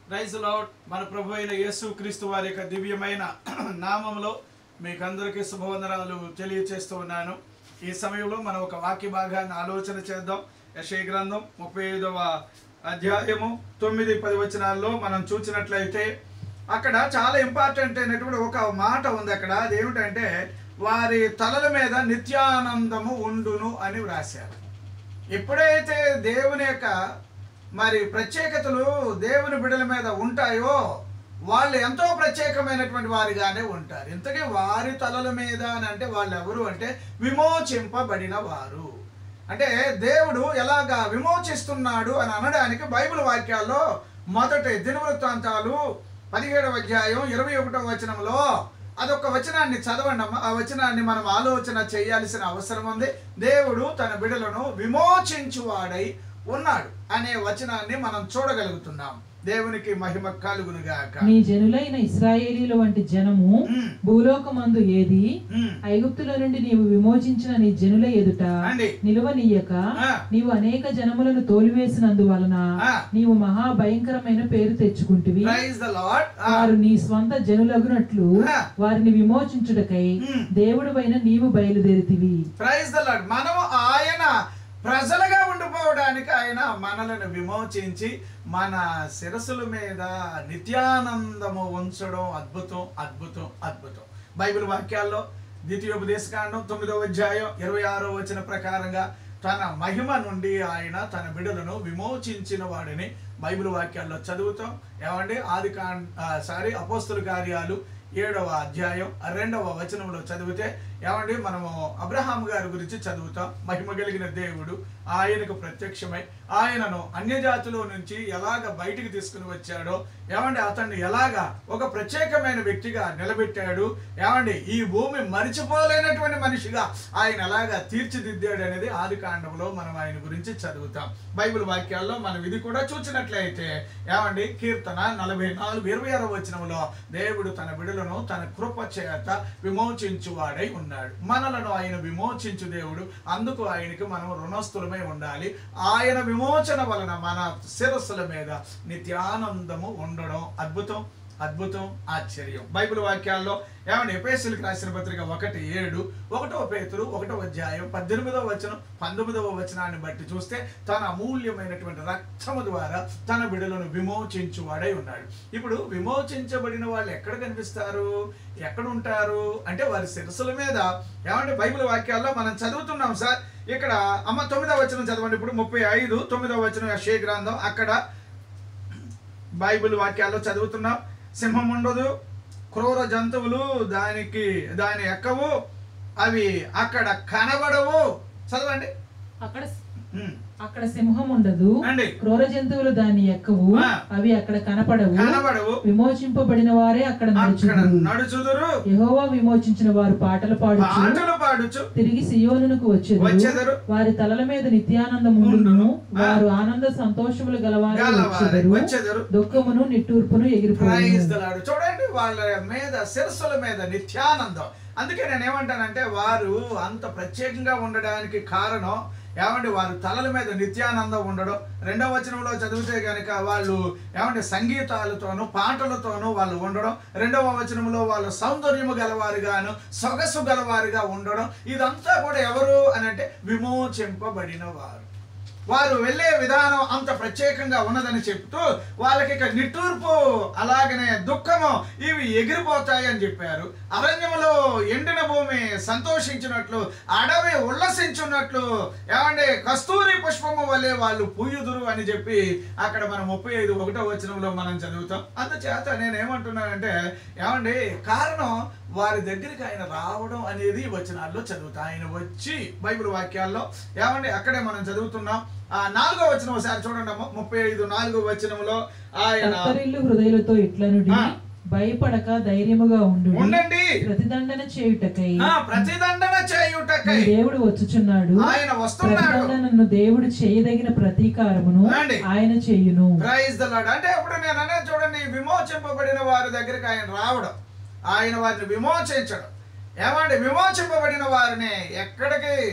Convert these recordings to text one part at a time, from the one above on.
Praise lord మన ప్రభు అయిన యేసు క్రీస్తు వారి యొక్క దివ్యమైన నామంలో మీకు అందరికీ శుభవందనాలు తెలియచేస్తూ ఉన్నాను ఈ సమయంలో మనం ఒక వాక్య భాగాన్ని ఆలోచన చేద్దాం యశయ గ్రంథం ముప్పై ఐదవ అధ్యాయము తొమ్మిది పది వచనాల్లో మనం చూసినట్లయితే అక్కడ చాలా ఇంపార్టెంట్ అయినటువంటి ఒక మాట ఉంది అక్కడ అదేమిటంటే వారి తలల మీద నిత్యానందము ఉండును అని వ్రాశారు ఎప్పుడైతే దేవుని యొక్క మరి ప్రత్యేకతలు దేవుని బిడల మీద ఉంటాయో వాళ్ళు ఎంతో ప్రత్యేకమైనటువంటి వారిగానే ఉంటారు ఇంతకీ వారి తలల మీద అని అంటే వాళ్ళు ఎవరు అంటే విమోచింపబడిన వారు అంటే దేవుడు ఎలాగా విమోచిస్తున్నాడు అని అనడానికి బైబిల్ వాక్యాల్లో మొదటి దినవృత్తాంతాలు పదిహేడవ అధ్యాయం ఇరవై ఒకటవ వచనంలో అదొక వచనాన్ని చదవండి అమ్మ ఆ వచనాన్ని మనం ఆలోచన చేయాల్సిన అవసరం ఉంది దేవుడు తన బిడలను విమోచించువాడై ఉన్నాడు అనే వచనాన్ని మనం చూడగలుగుతున్నాం దేవునికి మహిమ కలుగునుగాక నీ జనులైన ఇస్రాయేలీల వంటి జనము మ్మ్. భూలోకమందు ఏది మ్మ్. ఐగుప్తుల నుండి నీవు విమోచించిన నీ జనుల ఎదుట అండి. నిలువనీయక ఆ. నీవు అనేక జనములను తోలివేసినందువలన ఆ. నీవు మహా భయంకరమైన పేరు తెచ్చుకుంటివి ప్రైజ్ ద లార్డ్ వారు నీ స్వంత జనులగునట్లు ఆ. వారిని విమోచించుటకై మ్మ్. దేవుడు నీవు బయలుదేరితివి ప్రైజ్ ద లార్డ్ మనము ఆయన ప్రజలుగా ఉండిపోవడానికి ఆయన మనలను విమోచించి మన శిరస్సుల మీద నిత్యానందము ఉంచడం అద్భుతం అద్భుతం అద్భుతం బైబిల్ వాక్యాల్లో ద్వితీయోపదేశకాండం తొమ్మిదవ అధ్యాయం ఇరవై ఆరో వచ్చిన ప్రకారంగా తన మహిమ నుండి ఆయన తన బిడలను విమోచించిన వాడిని బైబిల్ వాక్యాల్లో చదువుతాం ఏమండి ఆది కాండ సారీ అపోస్తుల కార్యాలు ఏడవ అధ్యాయం రెండవ వచనంలో చదివితే ఏమండి మనము అబ్రహాం గారి గురించి చదువుతాం మహిమ కలిగిన దేవుడు ఆయనకు ప్రత్యక్షమై ఆయనను అన్యజాతిలో నుంచి ఎలాగ బయటికి తీసుకుని వచ్చాడో ఏమండి అతన్ని ఎలాగ ఒక ప్రత్యేకమైన వ్యక్తిగా నిలబెట్టాడు ఏమండి ఈ భూమి మరిచిపోలేనటువంటి మనిషిగా ఆయన ఎలాగా తీర్చిదిద్దాడు అనేది ఆది కాండంలో మనం ఆయన గురించి చదువుతాం బైబిల్ వాక్యాల్లో మనం ఇది కూడా చూసినట్లయితే ఏమండి కీర్తన నలభై నాలుగు ఇరవై ఆరో వచనంలో దేవుడు తన బిడలను తన కృప చేత విమోచించువాడై ఉన్నాడు మనలను ఆయన విమోచించు దేవుడు అందుకు ఆయనకి మనం రుణస్థులమై ఉండాలి ఆయన విమోచన వలన మన శిరస్సుల మీద నిత్యానందము ఉండడం అద్భుతం అద్భుతం ఆశ్చర్యం బైబిల్ వాక్యాల్లో ఏమంటే ఎపేసులకు రాసిన పత్రిక ఒకటి ఏడు ఒకటో పేతురు ఒకటో అధ్యాయం పద్దెనిమిదవ వచనం పంతొమ్మిదవ వచనాన్ని బట్టి చూస్తే తన అమూల్యమైనటువంటి రక్తము ద్వారా తన బిడలను విమోచించువాడై ఉన్నాడు ఇప్పుడు విమోచించబడిన వాళ్ళు ఎక్కడ కనిపిస్తారు ఎక్కడ ఉంటారు అంటే వారి శిరస్సుల మీద ఏమంటే బైబిల్ వాక్యాల్లో మనం చదువుతున్నాం సార్ ఇక్కడ అమ్మ తొమ్మిదవ వచనం చదవండి ఇప్పుడు ముప్పై ఐదు తొమ్మిదవ వచనం షే గ్రంథం అక్కడ బైబిల్ వాక్యాల్లో చదువుతున్నాం సింహం ఉండదు క్రూర జంతువులు దానికి దాని ఎక్కవు అవి అక్కడ కనబడవు చదవండి అక్కడ ఉమ్. అక్కడ సింహం ఉండదు అండి క్రూర జంతువులు దాన్ని ఎక్కవు ఆ. అవి అక్కడ కనపడవు కనబడవు విమోచింపబడిన వారే అక్కడ అక్కడ నడుచుదురు నడుచుదురు యెహోవా విమోచించిన వారు పాటలు పాడుచు పాటలు పాడుచు తిరిగి సియోనునకు వచ్చెదరు వచ్చెదరు. వారి తలల మీద నిత్యానందం ఉండును ఉండును. ఆ. వారు ఆనంద సంతోషములు గలవారు గలవారై వచ్చెదరు వచ్చెదరు దుఃఖమును నిట్టూర్పును ప్రైజ్ ఎగిరిపోవును ద లార్డ్. చూడండి వాళ్ళ మీద శిరస్సుల మీద నిత్యానందం అందుకే నేను ఏమంటానంటే వారు అంత ప్రత్యేకంగా ఉండడానికి కారణం ఏమంటే వారు తలల మీద నిత్యానందం ఉండడం రెండవ వచనంలో చదివితే కనుక వాళ్ళు ఏమంటే సంగీతాలతోనూ పాటలతోనూ వాళ్ళు ఉండడం రెండవ వచనంలో వాళ్ళు సౌందర్యము గలవారుగాను సొగసు గలవారుగా ఉండడం ఇదంతా కూడా ఎవరు అని అంటే విమోచింపబడిన వారు వారు వెళ్ళే విధానం అంత ప్రత్యేకంగా ఉన్నదని చెప్తూ వాళ్ళకి ఇక నిట్టూర్పు అలాగనే దుఃఖము ఇవి ఎగిరిపోతాయి అని చెప్పారు అరణ్యములో ఎండిన భూమి సంతోషించినట్లు అడవి ఉల్లసించున్నట్లు ఏమంటే కస్తూరి పుష్పము వల్లే వాళ్ళు పూయుదురు అని చెప్పి అక్కడ మనం ముప్పై ఐదు ఒకటో వచనంలో మనం చదువుతాం అందుచేత నేను ఏమంటున్నానంటే ఏమండి కారణం వారి దగ్గరికి ఆయన రావడం అనేది ఈ వచనాల్లో చదువుతా ఆయన వచ్చి బైబిల్ వాక్యాల్లో ఏమండి అక్కడే మనం చదువుతున్నాం ఆ నాలుగో వచనం ఒకసారి చూడండి అమ్మ ముప్పై ఐదు నాలుగో వచనంలో ఆయన తత్తరిల్లు హృదయులతో ఇట్లనుడి ఆ. భయపడక ధైర్యముగా ఉండు ఉండండి ప్రతిదండన చేయుటకై ఆ ప్రతిదండన చేయుటకై నీ దేవుడు వచ్చుచున్నాడు ఆయన వస్తున్నాడు ప్రతిదండనను దేవుడు చేయదగిన ప్రతీకారమును రండి. ఆయన చేయును ప్రైజ్ ద లార్డ్ అంటే ఇప్పుడు నేను అనేది చూడండి విమోచింపబడిన వారి దగ్గరికి ఆయన రావడం ఆయన వారిని విమోచించడం ఏమండి విమోచింపబడిన వారిని ఎక్కడికి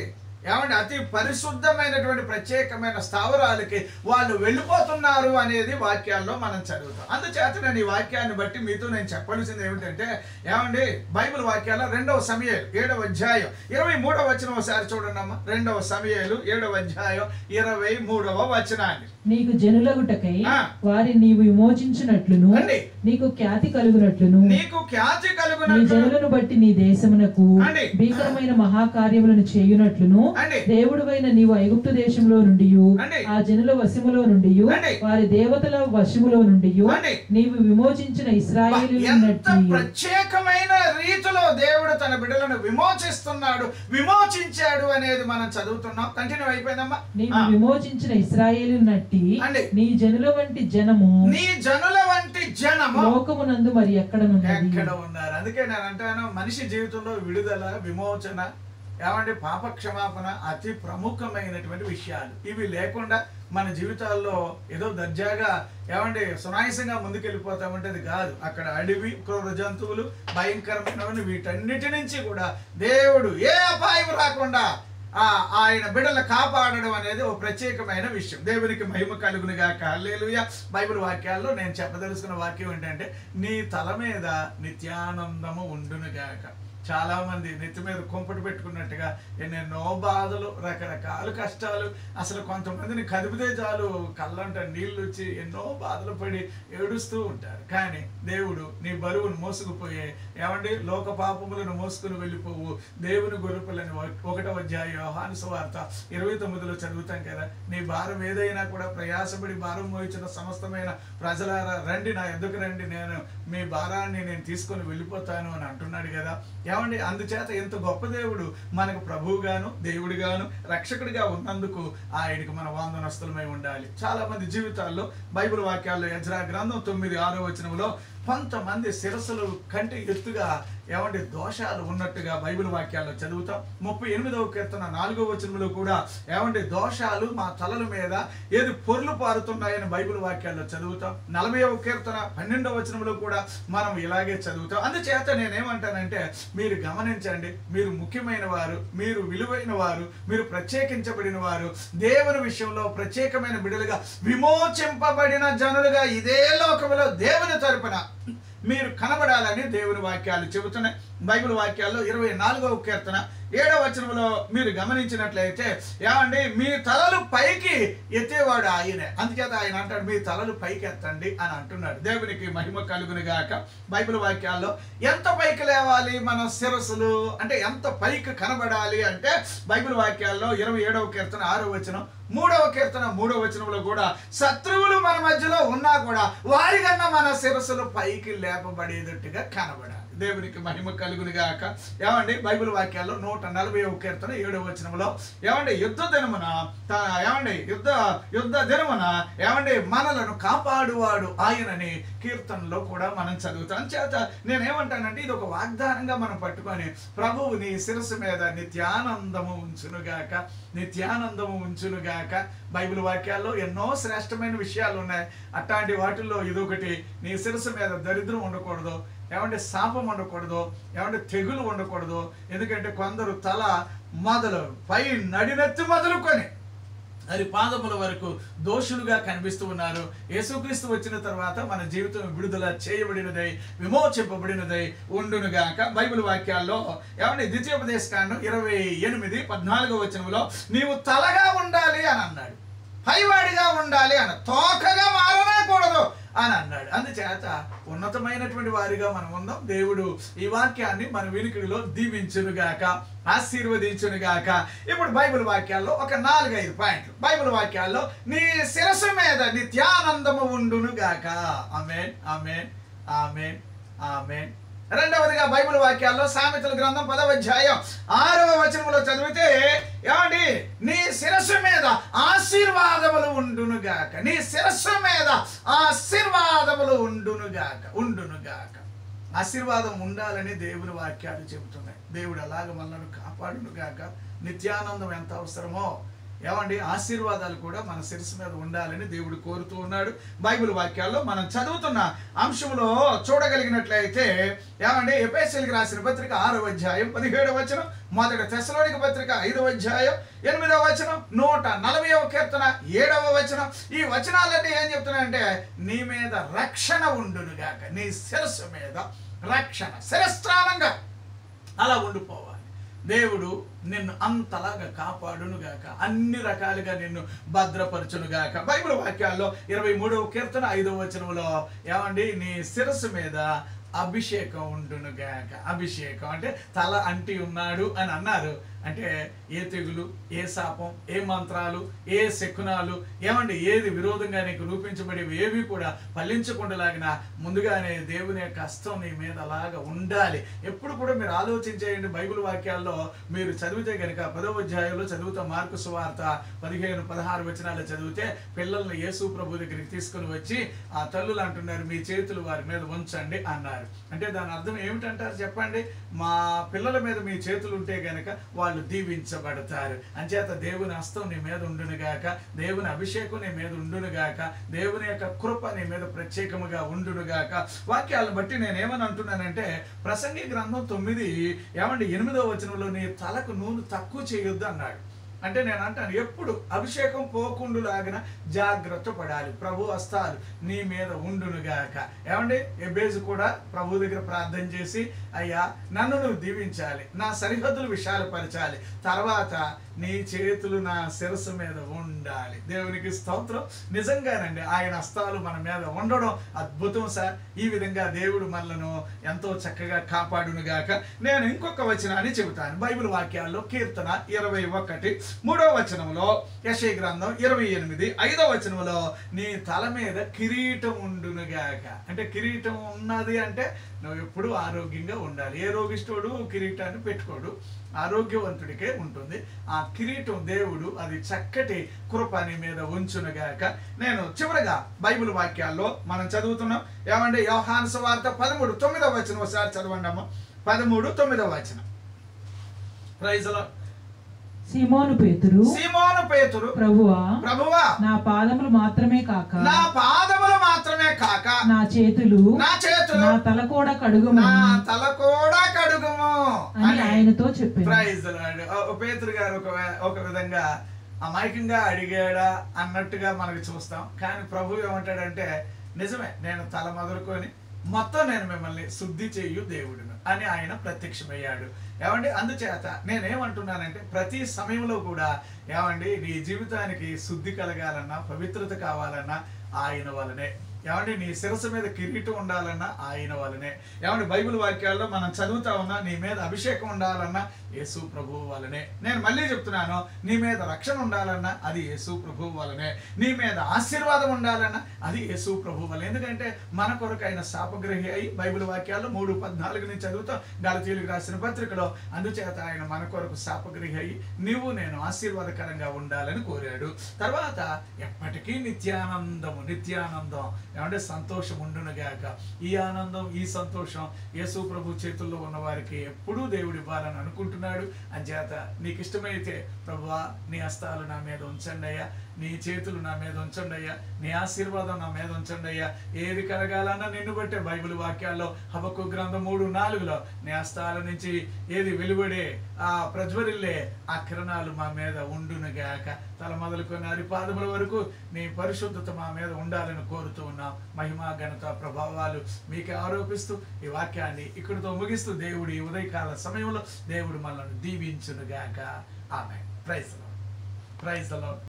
ఏమంటే అతి పరిశుద్ధమైనటువంటి ప్రత్యేకమైన స్థావరాలకి వాళ్ళు వెళ్ళిపోతున్నారు అనేది వాక్యాల్లో మనం చదువుతాం అందుచేత నేను ఈ వాక్యాన్ని బట్టి మీతో నేను చెప్పాల్సింది ఏమిటంటే ఏమండి బైబిల్ వాక్యాల రెండవ సమయాలు ఏడవ అధ్యాయం ఇరవై మూడవ వచనం ఒకసారి చూడండి అమ్మా రెండవ సమయాలు ఏడవ అధ్యాయం ఇరవై మూడవ వచనాన్ని నీకు జనులగుటకై ఆ. వారి నీవు విమోచించినట్లును అండి. నీకు ఖ్యాతి కలుగునట్లును నీకు ఖ్యాతి నీ కలుగునట్లు జనులను బట్టి నీ దేశమునకు అండి. భీకరమైన మహాకార్యములను చేయునట్లును అండి. దేవుడువైన నీవు ఐగుప్తు దేశంలో నుండి అండి. ఆ జనుల వశములో నుండి అండి. వారి దేవతల వశములో నుండి అండి. నీవు విమోచించిన ఇస్రాయేలు ఎంత ప్రత్యేకమైన రీతిలో దేవుడు తన బిడ్డలను విమోచిస్తున్నాడు విమోచించాడు అనేది మనం చదువుతున్నాం కంటిన్యూ అయిపోయిందమ్మా నీవు ఆ. విమోచించిన ఇస్రాయేలు నట్టి అండి. నీ జనుల వంటి జనము నీ జనుల వంటి జనము లోకమునందు మరి ఎక్కడనున్నది ఎక్కడ ఉన్నారు అందుకే నేను అంటాను మనిషి జీవితంలో విడుదల విమోచన ఏమంటే పాప క్షమాపణ అతి ప్రముఖమైనటువంటి విషయాలు ఇవి లేకుండా మన జీవితాల్లో ఏదో దర్జాగా ఏమంటే సునాయసంగా ముందుకెళ్ళిపోతామంటే అది కాదు అక్కడ అడవి క్రూర జంతువులు భయంకరమైనవని వీటన్నిటి నుంచి కూడా దేవుడు ఏ అపాయం రాకుండా ఆ ఆయన బిడ్డలు కాపాడడం అనేది ఒక ప్రత్యేకమైన విషయం దేవునికి మహిమ కలుగును గాక హల్లెలూయా బైబిల్ వాక్యాల్లో నేను చెప్పదలుచుకున్న వాక్యం ఏంటంటే నీ తల మీద నిత్యానందము ఉండును గాక చాలా మంది నెత్తి మీద కుంపటి పెట్టుకున్నట్టుగా ఎన్నెన్నో బాధలు రకరకాల కష్టాలు అసలు కొంతమందిని కదిపితే చాలు కళ్ళంట నీళ్ళు వచ్చి ఎన్నో బాధలు పడి ఏడుస్తూ ఉంటారు కానీ దేవుడు నీ బరువును మోసుకుపోయే ఏమండి లోక పాపములను మోసుకుని వెళ్ళిపోవు దేవుని గొర్రెపిల్లని ఒకటవ అధ్యాయ యోహాను సువార్త ఇరవై తొమ్మిదిలో చదువుతాం కదా నీ భారం ఏదైనా కూడా ప్రయాసపడి భారం మోయించిన సమస్తమైన ప్రజలారా రండి నా ఎదుకు రండి నేను మీ భారాన్ని నేను తీసుకొని వెళ్ళిపోతాను అని అంటున్నాడు కదా ఏమండి అందుచేత ఎంత గొప్ప దేవుడు మనకు ప్రభువుగాను దేవుడిగాను రక్షకుడిగా ఉన్నందుకు ఆయనకు మన వందనస్తులమై ఉండాలి చాలా మంది జీవితాల్లో బైబిల్ వాక్యాల్లో యజ్రా గ్రంథం తొమ్మిది ఆరో వచనంలో కొంతమంది శిరస్సులు కంటే ఎత్తుగా ఏమంటే దోషాలు ఉన్నట్టుగా బైబిల్ వాక్యాల్లో చదువుతాం ముప్పై ఎనిమిదవ కీర్తన నాలుగో వచనంలో కూడా ఏమంటే దోషాలు మా తలల మీద ఏది పొర్లు పారుతున్నాయని బైబిల్ వాక్యాల్లో చదువుతాం నలభైవ కీర్తన పన్నెండవ వచనంలో కూడా మనం ఇలాగే చదువుతాం అందుచేత నేనేమంటానంటే మీరు గమనించండి మీరు ముఖ్యమైన వారు మీరు విలువైన వారు మీరు ప్రత్యేకించబడిన వారు దేవుని విషయంలో ప్రత్యేకమైన బిడలుగా విమోచింపబడిన జనులుగా ఇదే లోకములో దేవుని తరపున మీరు కనబడాలని దేవుని వాక్యాలు చెబుతున్నాయి బైబిల్ వాక్యాల్లో ఇరవై నాలుగవ కీర్తన ఏడవ వచనంలో మీరు గమనించినట్లయితే ఏమండి మీ తలలు పైకి ఎత్తేవాడు ఆయనే అందుచేత ఆయన అంటాడు మీ తలలు పైకి ఎత్తండి అని అంటున్నాడు దేవునికి మహిమ కలుగును గాక బైబిల్ వాక్యాల్లో ఎంత పైకి లేవాలి మన శిరస్సులు అంటే ఎంత పైకి కనబడాలి అంటే బైబిల్ వాక్యాల్లో ఇరవై ఏడవ కీర్తన ఆరో వచనం మూడవ కీర్తన మూడవ వచనంలో కూడా శత్రువులు మన మధ్యలో ఉన్నా కూడా వారికన్నా మన శిరస్సులు పైకి లేపబడేటట్టుగా కనబడాలి దేవునికి మహిమ కలుగును గాక ఏమండి బైబిల్ వాక్యాల్లో నూట నలభై ఒక కీర్తన ఏడవ వచనంలో ఏమండి యుద్ధ దినమున త- ఏమండి యుద్ధ యుద్ధ దినమున ఏమండి మనలను కాపాడువాడు ఆయనని కీర్తనలో కూడా మనం చదువుతాం చేత నేనేమంటానంటే ఇది ఒక వాగ్దానంగా మనం పట్టుకొని ప్రభువు నీ శిరస్సు మీద నిత్యానందము ఉంచునుగాక నిత్యానందము ఉంచునుగాక బైబిల్ వాక్యాల్లో ఎన్నో శ్రేష్టమైన విషయాలు ఉన్నాయి అట్లాంటి వాటిల్లో ఇదొకటి నీ శిరస్సు మీద దరిద్రం ఉండకూడదు ఏమంటే శాపం ఉండకూడదు ఏమంటే తెగులు ఉండకూడదు ఎందుకంటే కొందరు తల మొదలు పై నడినెత్తి మొదలుకొని అది పాదముల వరకు దోషులుగా కనిపిస్తూ ఉన్నారు యేసుక్రీస్తు వచ్చిన తర్వాత మన జీవితం విడుదల చేయబడినదై విమోచింపబడినదై ఉండునుగాక బైబిల్ వాక్యాల్లో ఏమంటే ద్వితీయోపదేశ కాండం ఇరవై ఎనిమిది పద్నాలుగో వచనంలో నీవు తలగా ఉండాలి అని అన్నాడు పైవాడిగా ఉండాలి అన్న తోకగా మారనేకూడదు అని అన్నాడు అందుచేత ఉన్నతమైనటువంటి వారిగా మనం ఉందాం దేవుడు ఈ వాక్యాన్ని మన వినికిడిలో దీవించునుగాక ఆశీర్వదించునుగాక ఇప్పుడు బైబిల్ వాక్యాల్లో ఒక నాలుగైదు పాయింట్లు బైబిల్ వాక్యాల్లో నీ శిరస్సు మీద నిత్యానందము ఉండునుగాక ఆమెన్ ఆమెన్ ఆమెన్ ఆమెన్ రెండవదిగా బైబిల్ వాక్యాల్లో సామెతల గ్రంథం పదవ అధ్యాయం ఆరవ వచనంలో చదివితే ఏమండి నీ శిరస్సు మీద ఆశీర్వాదములు ఉండునుగాక నీ శిరస్సు మీద ఆశీర్వాదములు ఉండునుగాక ఉండునుగాక ఆశీర్వాదం ఉండాలని దేవుని వాక్యాలు చెబుతున్నాయి దేవుడు అలాగ మనల్ని కాపాడునుగాక నిత్యానందం ఎంత అవసరమో ఏమండి ఆశీర్వాదాలు కూడా మన శిరస్సు మీద ఉండాలని దేవుడు కోరుతూ ఉన్నాడు బైబిల్ వాక్యాల్లో మనం చదువుతున్న అంశంలో చూడగలిగినట్లయితే ఏమండి ఎపేసీలకు రాసిన పత్రిక ఆరో అధ్యాయం పదిహేడవ వచనం మొదటి తెసలోనిక పత్రిక ఐదవ అధ్యాయం ఎనిమిదవ వచనం నూట నలభైవ కీర్తన ఏడవ వచనం ఈ వచనాలన్నీ ఏం చెప్తున్నాయంటే నీ మీద రక్షణ ఉండునుగాక నీ శిరస్సు మీద రక్షణ శిరస్త్రానంగా అలా ఉండిపోవాలి దేవుడు నిన్ను అంతలాగా కాపాడునుగాక అన్ని రకాలుగా నిన్ను భద్రపరచునుగాక బైబిల్ వాక్యాల్లో ఇరవై మూడవ కీర్తన ఐదవ వచనంలో ఏమండి నీ శిరస్సు మీద అభిషేకం ఉండునుగాక అభిషేకం అంటే తల అంటి ఉన్నాడు అని అన్నారు అంటే ఏ తెగులు ఏ శాపం ఏ మంత్రాలు ఏ శకునాలు ఏమండి ఏది విరోధంగా నీకు రూపించబడేవి ఏవి కూడా ఫలించకుండాలాగిన ముందుగానే దేవుని యొక్క హస్తం నీ మీద అలాగా ఉండాలి ఎప్పుడు కూడా మీరు ఆలోచించేయండి బైబిల్ వాక్యాల్లో మీరు చదివితే కనుక పదవ అధ్యాయంలో చదువుతా మార్కు సువార్త పదిహేను పదహారు వచనాలు చదివితే పిల్లల్ని యేసు ప్రభు దగ్గరికి తీసుకుని వచ్చి ఆ తల్లులు అంటున్నారు మీ చేతులు వారి మీద ఉంచండి అన్నారు అంటే దాని అర్థం ఏమిటంటారు చెప్పండి మా పిల్లల మీద మీ చేతులు ఉంటే గనక వాళ్ళు దీవించబడతారు అంచేత దేవుని హస్తం నీ మీద ఉండునుగాక దేవుని అభిషేకం నీ మీద ఉండునుగాక దేవుని యొక్క కృప నీ మీద ప్రత్యేకముగా ఉండునుగాక వాక్యాలను బట్టి నేను ఏమని అంటున్నానంటే ప్రసంగి గ్రంథం తొమ్మిది ఏమండి ఎనిమిదో వచనంలో నీ తలకు నూనె తక్కువ చేయొద్దు అన్నాడు అంటే నేను అంటాను ఎప్పుడు అభిషేకం పోకుండులాగిన జాగ్రత్త పడాలి ప్రభు హస్తాలు నీ మీద ఉండునుగాక ఏమండి ఎబేజు కూడా ప్రభు దగ్గర ప్రార్థన చేసి అయ్యా నన్ను నువ్వు దీవించాలి నా సరిహద్దులు విశాలపరచాలి తర్వాత నీ చేతులు నా శిరస్సు మీద ఉండాలి దేవునికి స్తోత్రం నిజంగానండి ఆయన హస్తాలు మన మీద ఉండడం అద్భుతం సార్ ఈ విధంగా దేవుడు మనలను ఎంతో చక్కగా కాపాడునుగాక నేను ఇంకొక వచనాన్ని చెబుతాను బైబిల్ వాక్యాల్లో కీర్తన ఇరవై ఒకటి మూడో వచనంలో యశయ గ్రంథం ఇరవై ఎనిమిది ఐదో వచనంలో నీ తల మీద కిరీటం ఉండునుగాక అంటే కిరీటం ఉన్నది అంటే నువ్వు ఎప్పుడు ఆరోగ్యంగా ఉండాలి ఏ రోగిష్ఠుడు కిరీటాన్ని పెట్టుకోడు ఆరోగ్యవంతుడికే ఉంటుంది ఆ కిరీటం దేవుడు అది చక్కటి కృప నీ మీద ఉంచునుగాక నేను చివరగా బైబిల్ వాక్యాల్లో మనం చదువుతున్నాం ఏమంటే యోహాను సువార్త పదమూడు తొమ్మిదవ వచనం ఒకసారి చదవండి అమ్మ పదమూడు తొమ్మిదవ వచనం ప్రైజ్లో సీమోను పేతురు సీమోను పేతురు ప్రభువా ప్రభువా నా పాదములు మాత్రమే కాక నా పాదములు మాత్రమే కాక నా చేతులు నా చేతులు నా తల కూడా కడుగుము నా తల కూడా కడుగుము అని ఆయనతో చెప్పాను ప్రైజ్ పేతురు గారు ఒక వి- ఒక విధంగా అమాయకంగా అడిగాడా అన్నట్టుగా మనకు చూస్తాం కానీ ప్రభు ఏమంటాడంటే నిజమే నేను తల మొదలుకొని మొత్తం నేను మిమ్మల్ని శుద్ధి చేయు దేవుడును అని ఆయన ప్రత్యక్షమయ్యాడు ఏమండి అందుచేత నేనేమంటున్నానంటే ప్రతి సమయంలో కూడా ఏమండి నీ జీవితానికి శుద్ధి కలగాలన్నా పవిత్రత కావాలన్నా ఆయన వలనే ఏమండి నీ శిరస్సు మీద కిరీటం ఉండాలన్నా ఆయన వలనే ఏమండి బైబిల్ వాక్యాల్లో మనం చదువుతా ఉన్నా నీ మీద అభిషేకం ఉండాలన్నా యేసు ప్రభువు వలనే నేను మళ్ళీ చెప్తున్నాను నీ మీద రక్షణ ఉండాలన్నా అది యేసు ప్రభువు వలనే నీ మీద ఆశీర్వాదం ఉండాలన్నా అది యేసు ప్రభు వలన ఎందుకంటే మన కొరకు ఆయన శాపగ్రహి అయి బైబిల్ వాక్యాల్లో మూడు పద్నాలుగు నుంచి చదువుతాం గలతీయులకు రాసిన పత్రికలో అందుచేత ఆయన మన కొరకు శాపగ్రహి అయి నీవు నేను ఆశీర్వాదకరంగా ఉండాలని కోరాడు తర్వాత ఎప్పటికీ నిత్యానందము నిత్యానందం ఏమంటే సంతోషం ఉండునుగాక ఈ ఆనందం ఈ సంతోషం యేసు ప్రభు చేతుల్లో ఉన్న వారికి ఎప్పుడూ దేవుడు ఇవ్వాలని అనుకుంటున్నాడు అంచేత నీకు ఇష్టమైతే ప్రభువా నీ హస్తాలు నా మీద ఉంచండి అయ్యా నీ చేతులు నా మీద ఉంచండి అయ్యా నీ ఆశీర్వాదం నా మీద ఉంచండి అయ్యా ఏది కలగాలన్నా నిన్ను బట్టే బైబిల్ వాక్యాల్లో హబకు గ్రంథం మూడు నాలుగులో నీ హస్తాల నుంచి ఏది వెలువడే ఆ ప్రజ్వరిల్లే ఆ కిరణాలు మా మీద ఉండునుగాక తల మొదలుకొని అరిపాదముల వరకు నీ పరిశుద్ధత మా మీద ఉండాలని కోరుతూ ఉన్నాం మహిమా ఘనత ప్రభావాలు మీకే ఆరోపిస్తూ ఈ వాక్యాన్ని ఇక్కడితో ముగిస్తూ దేవుడు ఈ ఉదయకాల సమయంలో దేవుడు మనల్ని దీవించునుగాక ఆమె ప్రైజ్ ప్రైజ్